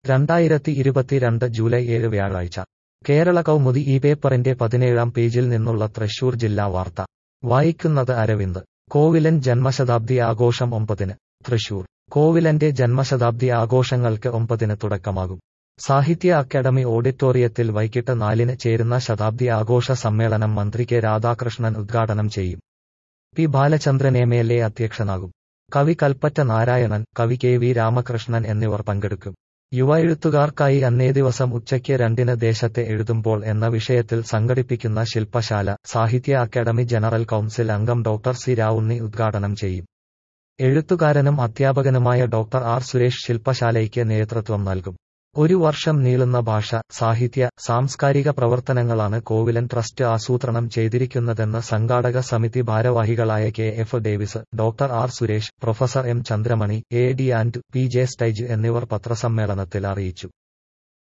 രണ്ടായിരത്തി ഇരുപത്തിരണ്ട് ജൂലൈ ഏഴ് വ്യാഴാഴ്ച കേരള കൗമുദി ഈ പേപ്പറിന്റെ പതിനേഴാം പേജിൽ നിന്നുള്ള തൃശൂർ ജില്ലാ വാർത്ത വായിക്കുന്നത് അരവിന്ദ് കോവിലൻ ജന്മശതാബ്ദി ആഘോഷം ഒമ്പതിന് തൃശൂർ കോവിലന്റെ ജന്മശതാബ്ദി ആഘോഷങ്ങൾക്ക് ഒമ്പതിന് തുടക്കമാകും സാഹിത്യ അക്കാദമി ഓഡിറ്റോറിയത്തിൽ വൈകിട്ട് നാലിന് ചേരുന്ന ശതാബ്ദി ആഘോഷ സമ്മേളനം മന്ത്രി കെ രാധാകൃഷ്ണൻ ഉദ്ഘാടനം ചെയ്യും P Balachandran M L A അധ്യക്ഷനാകും കവി കൽപ്പറ്റ നാരായണൻ കവി കെ വി രാമകൃഷ്ണൻ എന്നിവർ പങ്കെടുക്കും യുവ എഴുത്തുകാർക്കായി അന്നേ ദിവസം ഉച്ചയ്ക്ക് രണ്ടിന് ദേശത്തെ എഴുതുമ്പോൾ എന്ന വിഷയത്തിൽ സംഘടിപ്പിക്കുന്ന ശില്പശാല സാഹിത്യ അക്കാദമി ജനറൽ കൗൺസിൽ അംഗം ഡോക്ടർ സി രാവുണ്ണി ഉദ്ഘാടനം ചെയ്യും എഴുത്തുകാരനും അധ്യാപകനുമായ ഡോക്ടർ ആർ സുരേഷ് ശില്പശാലയ്ക്ക് നേതൃത്വം നൽകും ഒരു വർഷം നീളുന്ന ഭാഷ സാഹിത്യ സാംസ്കാരിക പ്രവർത്തനങ്ങളാണ് കോവിലൻ ട്രസ്റ്റ് ആസൂത്രണം ചെയ്തിരിക്കുന്നതെന്ന് സംഘാടക സമിതി ഭാരവാഹികളായ K F Davis doctor R Suresh professor M Chandramani A D and P J സ്റ്റൈജ് എന്നിവർ പത്രസമ്മേളനത്തിൽ അറിയിച്ചു